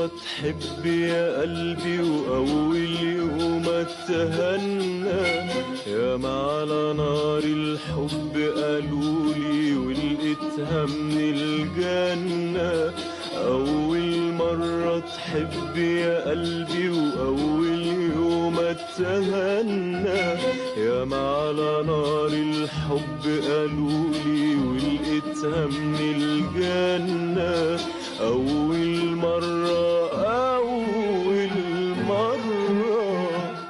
مرة تحب يا قلبي وأول يوم اتهنى يا ما على نار الحب قالولي ولقيتها من الجنة أول مرة تحب يا قلبي وأول يوم اتهنى يا ما على نار الحب قالولي ولقيتها من الجنة أول مرة أول مرة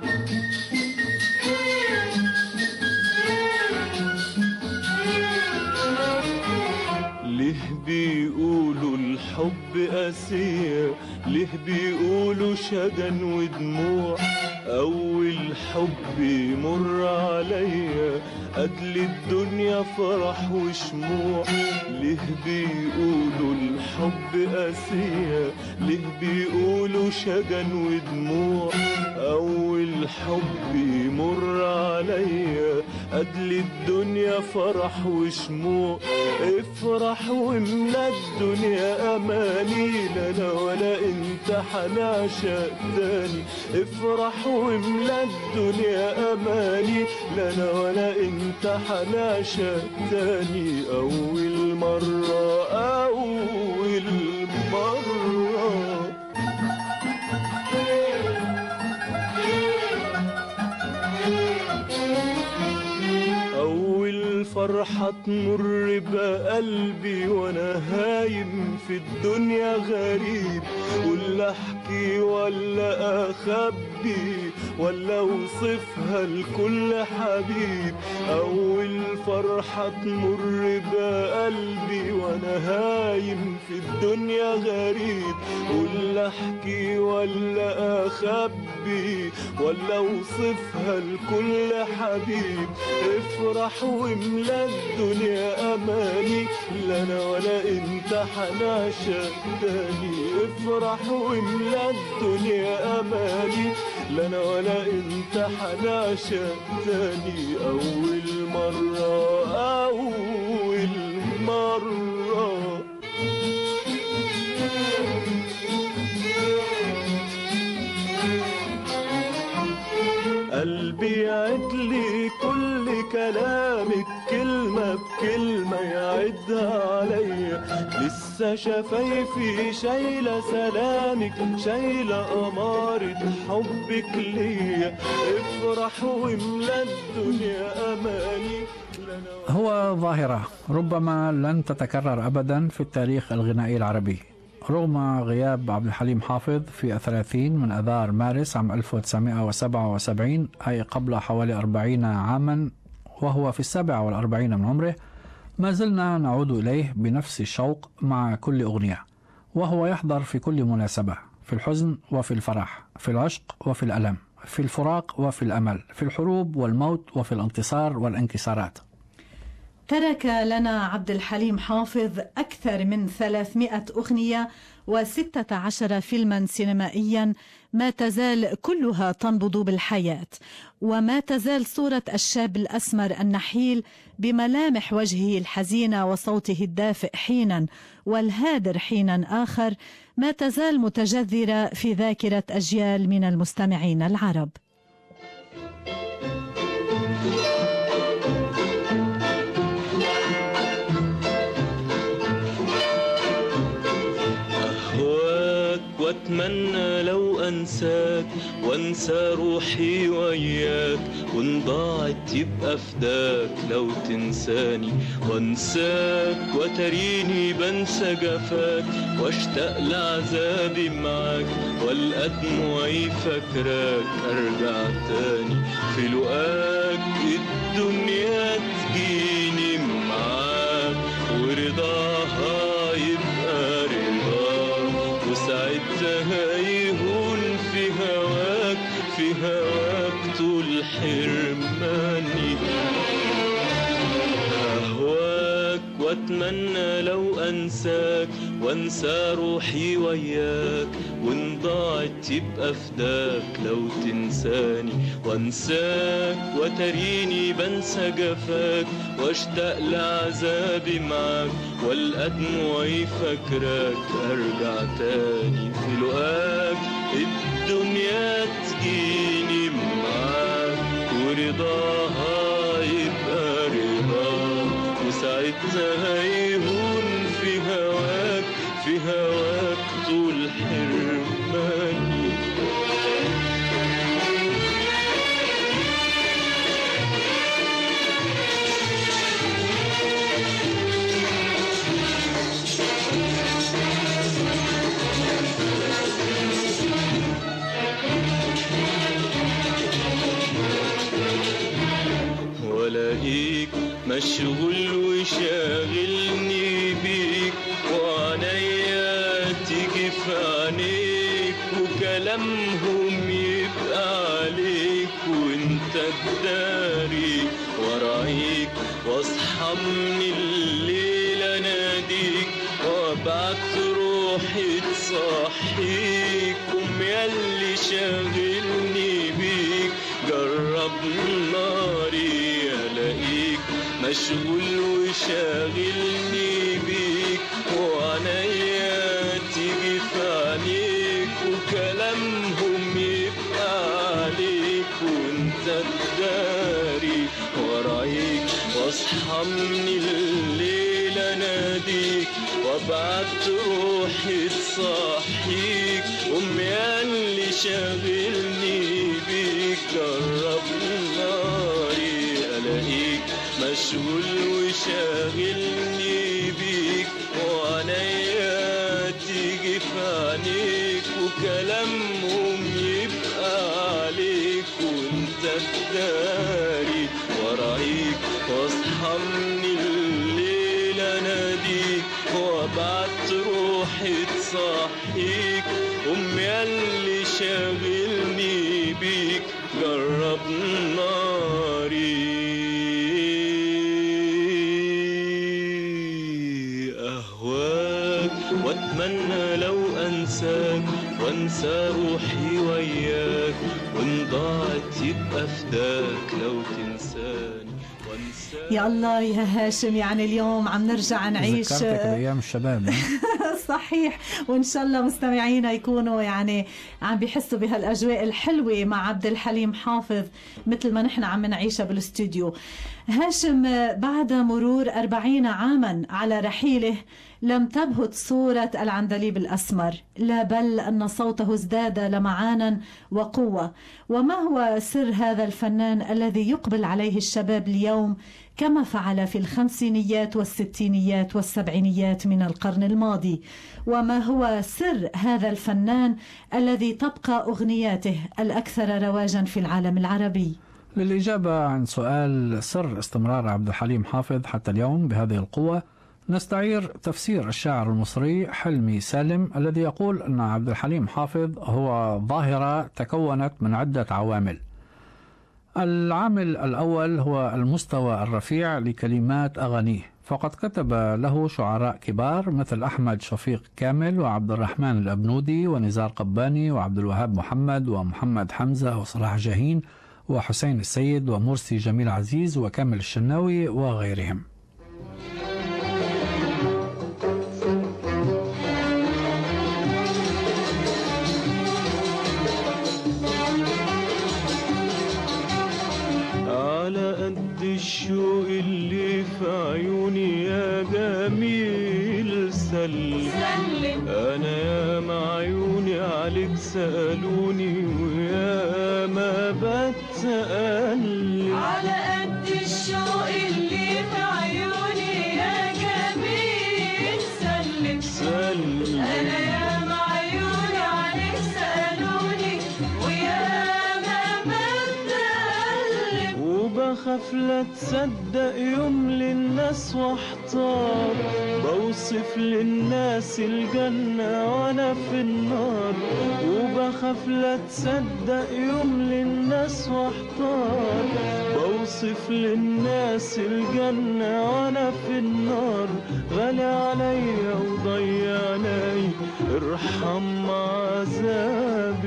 ليه بيقولوا الحب قاسية ليه بيقولوا شجن ودموع أول حب يمر عليا قتل الدنيا فرح وشموع ليه بيقولوا الحب قاسية ليه بيقولوا شجن ودموع أول حب يمر عليا قتل الدنيا فرح وشموع افرح واملا الدنيا اماني لا انا ولا انت حنعشق تاني افرح واملا الدنيا اماني لا انا ولا انت حنعشق تاني اول مرة اول مرة أول فرحة تمر بقلبي وأنا هايم في الدنيا غريب ولا أحكي ولا أخبي ولا أوصفها لكل حبيب أول فرحة تمر بقلبي وأنا هايم في الدنيا غريب ولا أحكي ولا أخبي ولا أوصفها لكل حبيب افرح واملا الدنيا اماني لا انا ولا انت حنعشق تاني افرح واملا الدنيا اماني لا انا ولا انت حنعشق تاني اول مرة اول مرة قلبي يعد لي كل كلامك كلمة بكلمة يعدها عليا لسه شفايفي شايلة سلامك شايلة أمارة حبك ليا افرح واملا الدنيا أماني لنا هو ظاهرة ربما لن تتكرر أبدا في التاريخ الغنائي العربي رغم غياب عبد الحليم حافظ في الثلاثين من أذار مارس عام 1977 أي قبل حوالي أربعين عاما وهو في السابعة والأربعين من عمره ما زلنا نعود إليه بنفس الشوق مع كل أغنية وهو يحضر في كل مناسبة في الحزن وفي الفرح في العشق وفي الألم في الفراق وفي الأمل في الحروب والموت وفي الانتصار والانكسارات ترك لنا عبد الحليم حافظ أكثر من 300 أغنية وستة عشر فيلما سينمائيا ما تزال كلها تنبض بالحياة وما تزال صورة الشاب الأسمر النحيل بملامح وجهه الحزينة وصوته الدافئ حينا والهادر حينا آخر ما تزال متجذرة في ذاكرة أجيال من المستمعين العرب أهواك وأتمنى لو أنساك وأنسى روحي وياك وإن ضاعت يبقى فداك لو تنساني وأنساك وتريني بنسى جفاك وأشتاق لعذابي معاك والقى دموعي فاكراك أرجع تاني في لقاك الدنيا تجيني معاك ورضاها يبقى رضاك وساعتها يهون في هواك في هواك طول حرماني أهواك وأتمنى لو أنساك وأنسى روحي وياك وإن ضاعت ضاعت يبقى فداك لو تنساني وانساك وتريني بنسى جفاك واشتاق لعذابي معاك والقى دموعي فاكراك ارجع تاني في لقاك الدنيا تجيني معاك ورضاها يبقى رضاك وساعتها هيهون في هواك في هواك طول حرماني والاقيك مشغول وشاغلني بيك وعنيا تيجي في عينيك وكلامهم يبقى عليك وانت تداري ورايك واصحى من الليل اناديك وابعت روحي تصحيك قوم ياللي شاغلني بيك جرب ناري الاقيك مشغول وشاغلني بيك وعنيا تيجي في عينيك وكلامهم يبقى عليك وانت تداري ورايك واصحى من الليل اناديك وابعت روحي تصحيك قوم ياللي شاغلني بيك جرب ناري الاقيك مشغول وشاغلني بيك وعنيا تيجي في عينيك وكلامهم يبقى عليك وانت تداري ورايك واصحى من الليل اناديك وابعت روحي تصحيك قوم ياللي شاغلني بيك جرب ناري اهواك واتمنى لو انساك وانسى روحي وياك وان ضاعت يبقى فداك لو تنساني وانساك يا الله يا هاشم يعني اليوم عم نرجع نعيش ذكرتك بايام الشباب ها؟ صحيح وان شاء الله مستمعينا يكونوا يعني عم بيحسوا بهالاجواء الحلوه مع عبد الحليم حافظ مثل ما نحن عم نعيشها بالاستوديو هاشم بعد مرور أربعين عاما على رحيله لم تبهت صورة العندليب الأسمر لا بل أن صوته ازداد لمعانا وقوة وما هو سر هذا الفنان الذي يقبل عليه الشباب اليوم كما فعل في الخمسينيات والستينيات والسبعينيات من القرن الماضي وما هو سر هذا الفنان الذي تبقى أغنياته الأكثر رواجا في العالم العربي للإجابة عن سؤال سر استمرار عبد الحليم حافظ حتى اليوم بهذه القوة نستعير تفسير الشاعر المصري حلمي سالم الذي يقول أن عبد الحليم حافظ هو ظاهرة تكونت من عدة عوامل العامل الأول هو المستوى الرفيع لكلمات أغانيه فقد كتب له شعراء كبار مثل أحمد شفيق كامل وعبد الرحمن الأبنودي ونزار قباني وعبد الوهاب محمد ومحمد حمزة وصلاح جاهين وحسين السيد ومرسي جميل عزيز وكامل الشناوي وغيرهم على قد الشوق اللي في عيوني يا جميل سلم انا يا ما عيوني عليك سألوني ويا ما بتسأل على قد الشوق اللي في عيوني يا جميل سلم سلم انا يا عيوني عليك سالوني ويا ما بتقلب وبخاف لا تصدق يوم للناس واحتار بوصف للناس الجنة وانا في النار وبخاف لا تصدق يوم للناس واحتار بوصف للناس الجنة وانا في النار غالي عليا وضيعني ارحم عذاب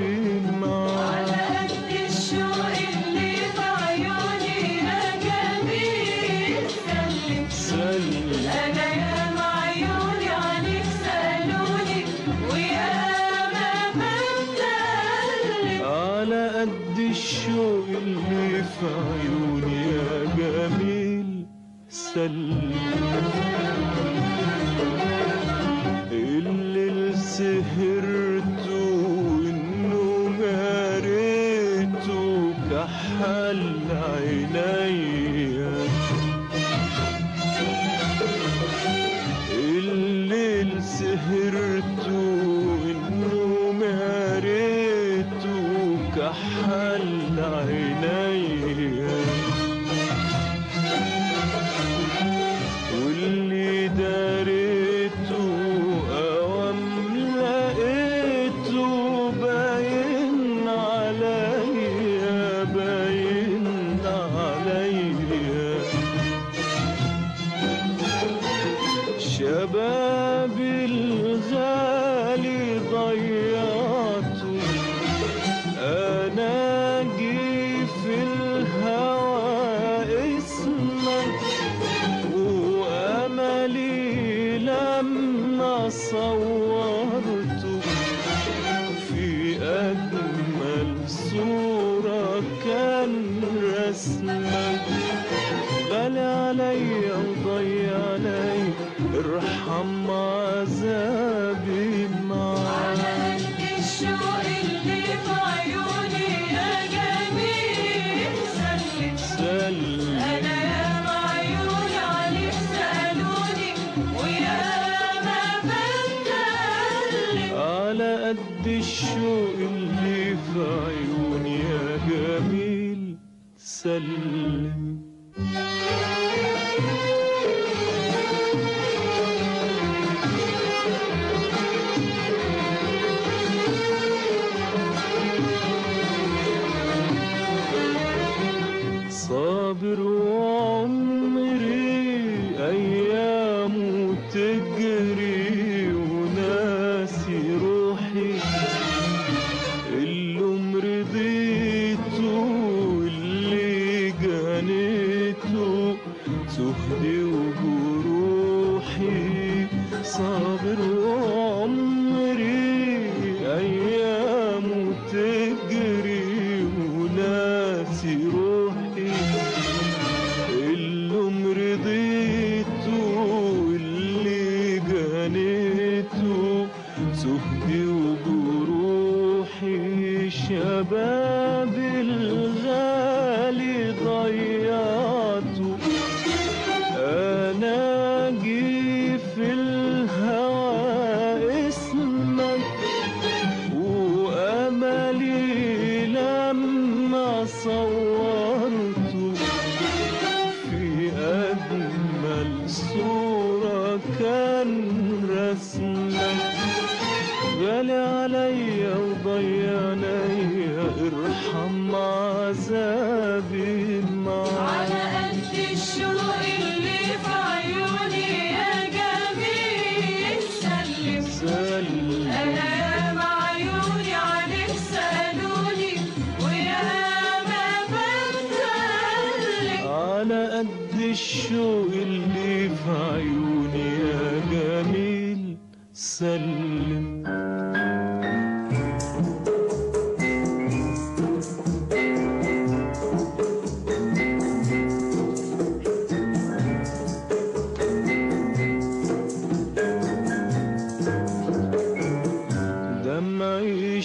الشوق اللي في عيوني يا جميل سلم اللي سهرت والنوم قريته كحل عينيا الليل سهرت والنوم قريته كحل عينيا واللي داريته اوام لقيته باين عليا باين عليا شبابي الغالي ضيعته انا جي في الهوى اسمك واملي لما صورته في اجمل صوره كان رسمك غالي عليا وضيع علي ارحم عذابي معاك على قد الشوق اللي في عيوني يا جميل سلم سلم أنا يا عيوني عليك سألوني ويا ما بتكلم على قد الشوق اللي في عيوني يا جميل سلم صابر وعمري أيامه تجري وناسي روحي اللي مرضيته واللي جنيته سهدي وجروحي صابر وعمري أيامه تجري وناسي روحي اللي مرضيته واللي جنيته سهدي وجروحي شباب الغالي ضيعته انا جي في الهوى اسمك واملي لما صورته في أجمل صورة كان رسمك غالي عليا وضيعنيا ارحم عذابي معاك على قد الشوق اللي في عيوني يا جميل سلم سلم أنا يا عيوني عليك سألوني ويا ما بتكلم على قد الشوق اللي في عيوني يا جميل سلم دمعي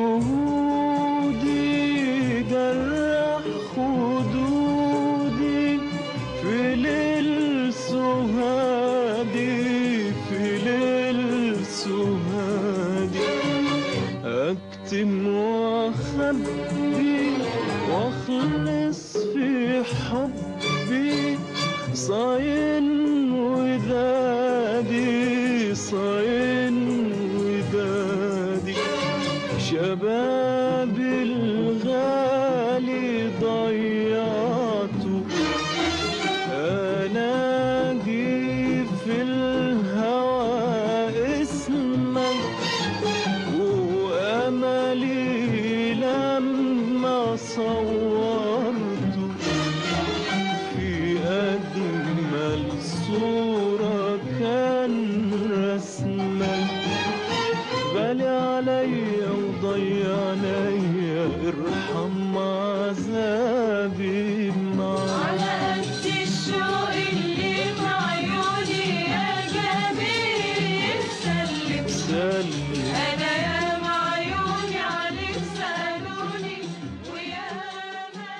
شهودي جرح خدودي في ليل سهادي في ليل سهادي اكتم واخبي واخلص في حبي صاين ودادي صاين ودادي شباب الغالي ضيعته انا جي في الهوى اسمك واملي لما صورته في اجمل صوره كان رسمك غالي عليا وضيع عليا دنيا ارحم عذابي معاك على قد الشوق اللي في عيوني يا جميل سلم سلم أنا يا عيوني عليك سألوني ويا ما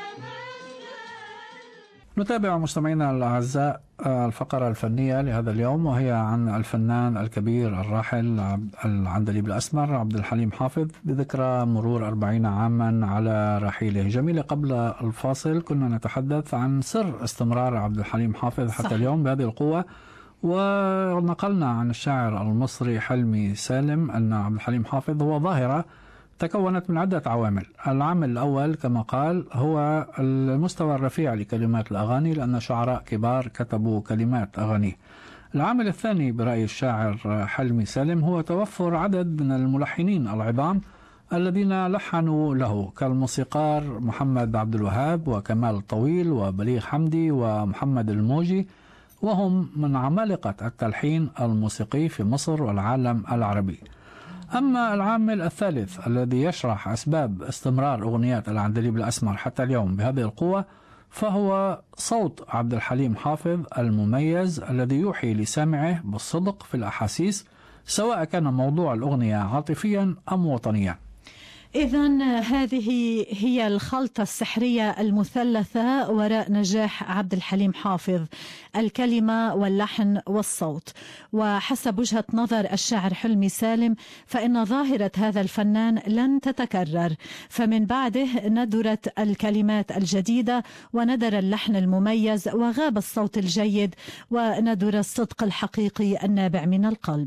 نتابع مستمعينا الأعزاء آه، الفقرة الفنية لهذا اليوم وهي عن الفنان الكبير الراحل عبد- العندليب الأسمر عبد الحليم حافظ بذكرى مرور أربعين عاما على رحيله جميلة قبل الفاصل كنا نتحدث عن سر استمرار عبد الحليم حافظ حتى صح. اليوم بهذه القوة ونقلنا عن الشاعر المصري حلمي سالم أن عبد الحليم حافظ هو ظاهرة تكونت من عدة عوامل العامل الأول كما قال هو المستوى الرفيع لكلمات الأغاني لأن شعراء كبار كتبوا كلمات أغانيه العامل الثاني برأي الشاعر حلمي سالم هو توفر عدد من الملحنين العظام الذين لحنوا له كالموسيقار محمد عبد الوهاب وكمال الطويل وبليغ حمدي ومحمد الموجي وهم من عمالقة التلحين الموسيقي في مصر والعالم العربي أما العامل الثالث الذي يشرح أسباب استمرار أغنيات العندليب الأسمر حتى اليوم بهذه القوة فهو صوت عبد الحليم حافظ المميز الذي يوحي لسامعه بالصدق في الأحاسيس سواء كان موضوع الأغنية عاطفيا أم وطنيا إذا هذه هي الخلطة السحرية المثلثة وراء نجاح عبد الحليم حافظ الكلمة واللحن والصوت وحسب وجهة نظر الشاعر حلمي سالم فإن ظاهرة هذا الفنان لن تتكرر فمن بعده ندرت الكلمات الجديدة وندر اللحن المميز وغاب الصوت الجيد وندر الصدق الحقيقي النابع من القلب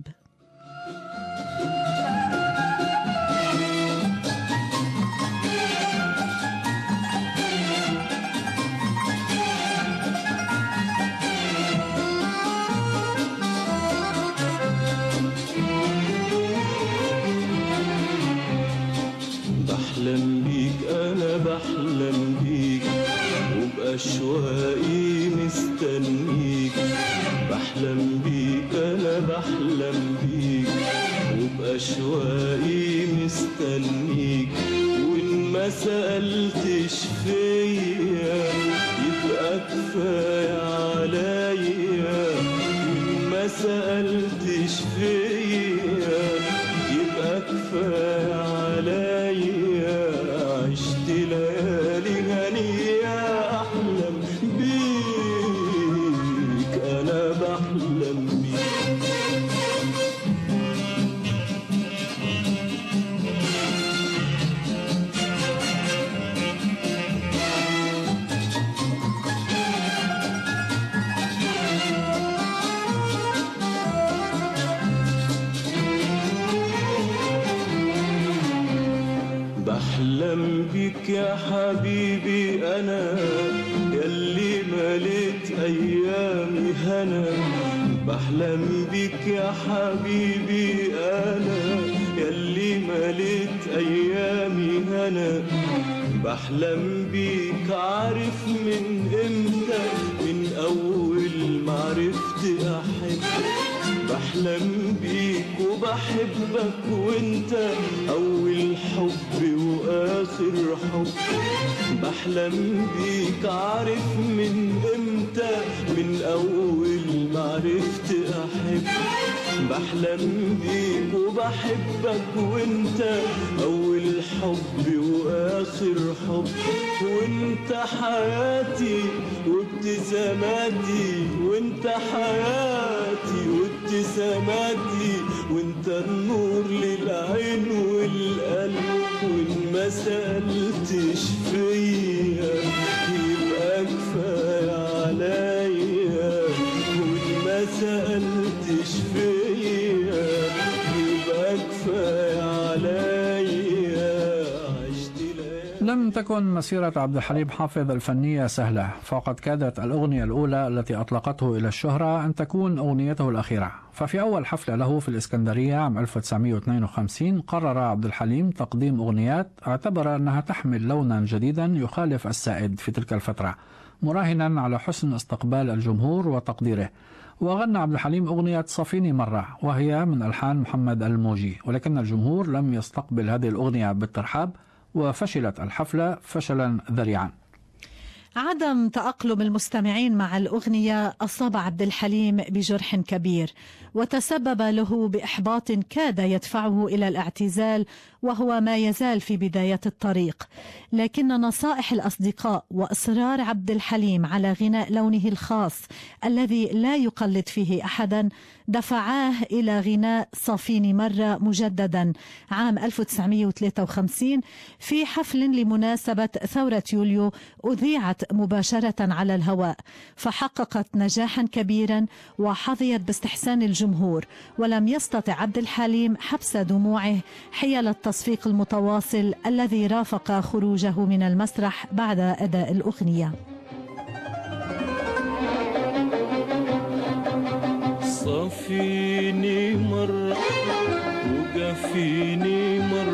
بحلم بيك انا بحلم بيك وبأشواقي مستنيك بحلم بيك انا بحلم بيك وبأشواقي مستنيك وان ما سألتش فيا يبقى كفاية عليا وان ما سألتش فيا يبقى كفاية عليا عشت ليالي هنية أحلم بيك أنا بحلم بيك بحلم بيك يا حبيبي انا يلي مليت ايامي هنا بحلم بيك يا حبيبي انا يلي مليت ايامي هنا بحلم بيك عارف من امتى من اول ما عرفت احب بحلم بيك وبحبك وانت اول حب واخر حب بحلم بيك عارف من امتى من اول ما عرفت احب بحلم بيك وبحبك وانت اول حب واخر حب وانت حياتي وابتساماتي وانت حياتي وابتساماتي وانت النور للعين والقلب وان ما سألتش فيا يبقى كفاية عليا وان ما سألتش فيا يبقى كفاية عليا عشت ليالي لم تكن مسيرة عبد الحليم حافظ الفنية سهلة فقد كادت الأغنية الأولى التي أطلقته إلى الشهرة أن تكون أغنيته الأخيرة ففي أول حفلة له في الإسكندرية عام 1952 قرر عبد الحليم تقديم أغنيات اعتبر أنها تحمل لونا جديدا يخالف السائد في تلك الفترة مراهنا على حسن استقبال الجمهور وتقديره وغنى عبد الحليم أغنية صفيني مرة وهي من ألحان محمد الموجي ولكن الجمهور لم يستقبل هذه الأغنية بالترحاب وفشلت الحفلة فشلا ذريعا عدم تأقلم المستمعين مع الأغنية أصاب عبد الحليم بجرح كبير وتسبب له بإحباط كاد يدفعه إلى الاعتزال وهو ما يزال في بداية الطريق لكن نصائح الأصدقاء وإصرار عبد الحليم على غناء لونه الخاص الذي لا يقلد فيه أحدا دفعاه إلى غناء صافيني مرة مجددا عام 1953 في حفل لمناسبة ثورة يوليو أذيعت مباشرة على الهواء فحققت نجاحا كبيرا وحظيت باستحسان الجمهور ولم يستطع عبد الحليم حبس دموعه حيال التصفيق المتواصل الذي رافق خروجه من المسرح بعد أداء الأغنية صفيني مرة وقفيني مرة